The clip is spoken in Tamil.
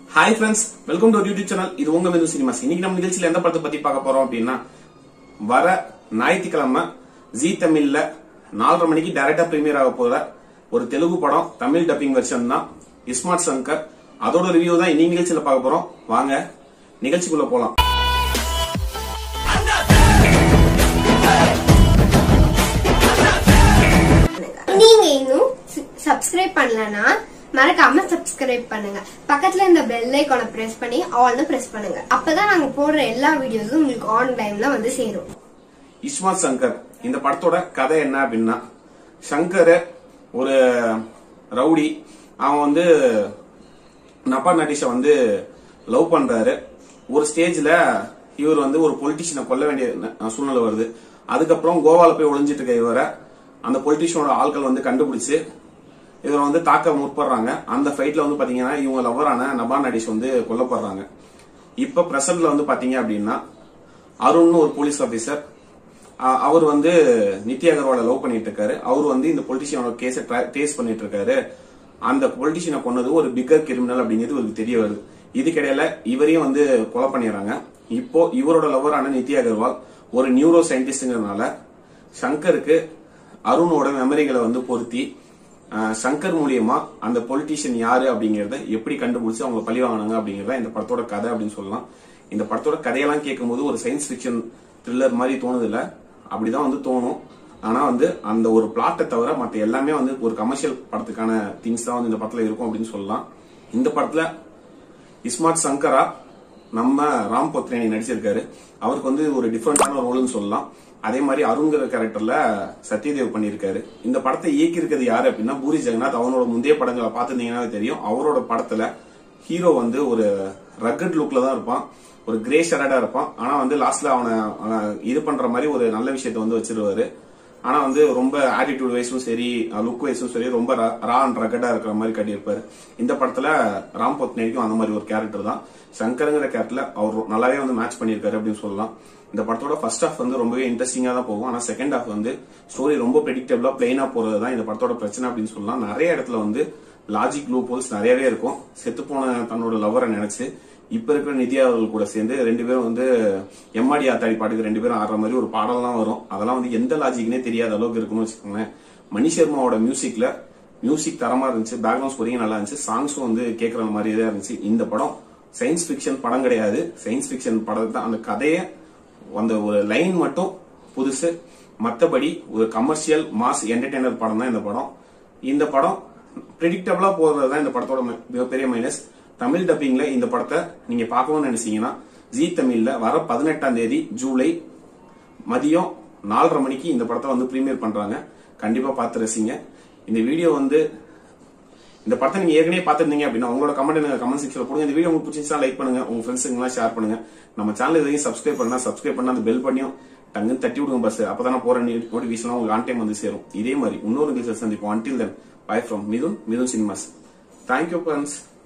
hi friends welcome to YouTube channel இது உங்க மெது சினிமாஸ் இன்னைக்கு நம்ம நிகழ்ச்சியில எந்த படத்தை பத்தி பார்க்க போறோம் அப்படின்னா வர ஞாயிற்றுக்கிழமை ஜி தமிழ்ல நாலரை மணிக்கு டைரக்டா பிரீமியர் ஆக போற ஒரு தெலுங்கு படம் தமிழ் டப்பிங் வெர்ஷன் தான் இஸ்மார்ட் சங்கர் அதோட ரிவ்யூ தான் இன்னைக்கு நிகழ்ச்சியில பார்க்க போறோம் வாங்க நிகழ்ச்சிக்குள்ள போலாம் நீங்க இன்னும் சப்ஸ்கிரைப் பண்ணலனா மறக்காம சப்ஸ்கிரைப் பண்ணுங்க பக்கத்துல இந்த பெல் ஐகானை பிரஸ் பண்ணி ஆல்னு பிரஸ் பண்ணுங்க அப்பதான் நாங்க போடுற எல்லா வீடியோஸும் உங்களுக்கு ஆன் டைம்ல வந்து சேரும் இஸ்மார்ட் சங்கர் இந்த படத்தோட கதை என்ன அப்படின்னா சங்கர் ஒரு ரவுடி அவன் வந்து நபா நடிஷ வந்து லவ் பண்றாரு ஒரு ஸ்டேஜ்ல இவர் வந்து ஒரு பொலிட்டிஷியனை கொல்ல வேண்டிய ந- சூழ்நிலை வருது அதுக்கப்புறம் கோவால போய் ஒளிஞ்சிட்டு இருக்க இவரை அந்த பொலிட்டிஷியனோட ஆட்கள் வந்து கண்டுபிடிச்சு இவரை வந்து தாக்க முற்படுறாங்க அந்த ஃபைட்ல வந்து பாத்தீங்கன்னா இவங்க லவ்வரான நபா நடிஷ் வந்து கொல்லப்படுறாங்க இப்ப பிரசன்ட்ல வந்து பாத்தீங்க அப்படின்னா அருண்னு ஒரு போலீஸ் ஆபீசர் அவர் வந்து நித்யா அகர்வாலை லவ் பண்ணிட்டு இருக்காரு அவர் வந்து இந்த பொலிட்டிஷியனோட கேஸை டேஸ் பண்ணிட்டு இருக்காரு அந்த பொலிட்டிஷியனை கொன்னது ஒரு பிக்கர் கிரிமினல் அப்படிங்கிறது இவருக்கு தெரிய வருது இதுக்கிடையில இவரையும் வந்து கொலை பண்ணிடுறாங்க இப்போ இவரோட லவ்வரான நித்யா அகர்வால் ஒரு நியூரோ சயின்டிஸ்ட்ங்கிறதுனால சங்கருக்கு அருணோட மெமரிகளை வந்து பொருத்தி அஹ், சங்கர் மூலியமா அந்த பொலிட்டிஷியன் யாரு அப்படிங்கறத எப்படி கண்டுபிடிச்சு அவங்க பழி வாங்கினாங்க அப்படிங்கறத இந்த படத்தோட கதை அப்படின்னு சொல்லலாம் இந்த படத்தோட கதையெல்லாம் கேட்கும்போது ஒரு சயின்ஸ் ஃபிக்ஷன் த்ரில்லர் மாதிரி தோணுது இல்ல அப்படிதான் வந்து தோணும் ஆனா வந்து அந்த ஒரு பிளாட்டை தவிர மத்த எல்லாமே வந்து ஒரு கமர்ஷியல் படத்துக்கான திங்ஸ் தான் வந்து இந்த படத்துல இருக்கும் அப்படின்னு சொல்லலாம் இந்த படத்துல இஸ்மார்ட் சங்கரா நம்ம ராம் பொத்ரேனி நடிச்சிருக்காரு அவருக்கு வந்து ஒரு டிஃப்ரெண்டான ரோல்னு சொல்லலாம் அதே மாதிரி அருண்கிற கேரக்டர்ல சத்யதேவ் பண்ணியிருக்காரு இந்த படத்தை இயக்கியிருக்கிறது யாரு அப்படின்னா பூரி ஜெகநாத் அவனோட முந்தைய படங்களை பார்த்திருந்தீங்கன்னா தெரியும் அவரோட படத்துல ஹீரோ வந்து ஒரு ரக்கட் லுக்ல தான் இருப்பான் ஒரு கிரே ஷரடா இருப்பான் ஆனா வந்து லாஸ்ட்ல அவனை அவனை இது பண்ற மாதிரி ஒரு நல்ல விஷயத்தை வந்து வச்சிருவாரு ஆனா வந்து ரொம்ப ஆட்டிடியூட் வைஸும் சரி லுக் வைஸும் சரி ரொம்ப ரா அண்ட் ரகடா இருக்கிற மாதிரி காட்டியிருப்பாரு இந்த படத்துல ராம் பொத்னேக்கும் அந்த மாதிரி ஒரு கேரக்டர் தான் சங்கருங்கிற கேரக்டர்ல அவர் நல்லாவே வந்து மேட்ச் பண்ணியிருக்காரு அப்படின்னு சொல்லலாம் இந்த படத்தோட ஃபர்ஸ்ட் ஹாஃப் வந்து ரொம்பவே இன்ட்ரெஸ்டிங்கா தான் போகும் ஆனா செகண்ட் ஹாஃப் வந்து ஸ்டோரி ரொம்ப ப்ரெடிக்டபிளா பிளைனா போறது தான் இந்த படத்தோட பிரச்சனை அப்படின்னு சொல்லலாம் நிறைய இடத்துல வந்து லாஜிக் லூப் ஹோல்ஸ் நிறையவே இருக்கும் செத்து போன தன்னோட லவ்வரை நினைச்சு இப்ப இருக்கிற நித்யா அவர்கள் கூட சேர்ந்து ரெண்டு பேரும் வந்து எம்மாடி ஆத்தாடி பாட்டுக்கு ரெண்டு பேரும் ஆடுற மாதிரி ஒரு பாடலாம் வரும் அதெல்லாம் வந்து எந்த லாஜிக்னே தெரியாத அளவுக்கு இருக்குன்னு வச்சுக்கோங்களேன் மணி சர்மாவோட மியூசிக்ல மியூசிக் தரமா இருந்துச்சு பேக்ரவுண்ட் ஸ்கோரிங் நல்லா இருந்துச்சு சாங்ஸும் வந்து கேட்கற மாதிரி தான் இருந்துச்சு இந்த படம் சயின்ஸ் ஃபிக்ஷன் படம் கிடையாது சயின்ஸ் ஃபிக்ஷன் படம் தான் அந்த கதையை அந்த ஒரு லைன் மட்டும் புதுசு மத்தபடி ஒரு கமர்ஷியல் மாஸ் என்டர்டைனர் படம் தான் இந்த படம் இந்த படம் ப்ரிடிக்டபிளா போறது தான் இந்த படத்தோட மி- மிகப்பெரிய மைனஸ் தமிழ் டப்பிங்ல இந்த படத்தை நீங்க பார்க்கணும்னு நினைச்சீங்கன்னா ஜி தமிழ்ல வர பதினெட்டாம் தேதி ஜூலை மதியம் நாலரை மணிக்கு இந்த படத்தை வந்து பிரீமியர் பண்றாங்க கண்டிப்பா பார்த்து ரசிங்க இந்த வீடியோ வந்து இந்த படத்தை நீங்க ஏற்கனவே பார்த்திருந்தீங்க அப்படின்னா உங்களோட கமெண்ட் எனக்கு கமெண்ட் செக்ஷன்ல போடுங்க இந்த வீடியோ உங்களுக்கு பிடிச்சிருந்தா லைக் பண்ணுங்க உங்க ஃப்ரெண்ட்ஸுங்களாம் ஷேர் பண்ணுங்க நம்ம சேனல் எதையும் சப்ஸ்கிரைப் பண்ணா சப்ஸ்கிரைப் பண்ணா அந்த பெல் பண்ணியும் டங்குன்னு தட்டி விடுங்க பஸ் அப்பதான் நான் போற நோட்டிபிகேஷன் உங்களுக்கு ஆன் டைம் வந்து சேரும் இதே மாதிரி இன்னொரு நிகழ்ச்சியில் சந்திப்போம் until then bye from Mithun Mithun cinemas thank you friends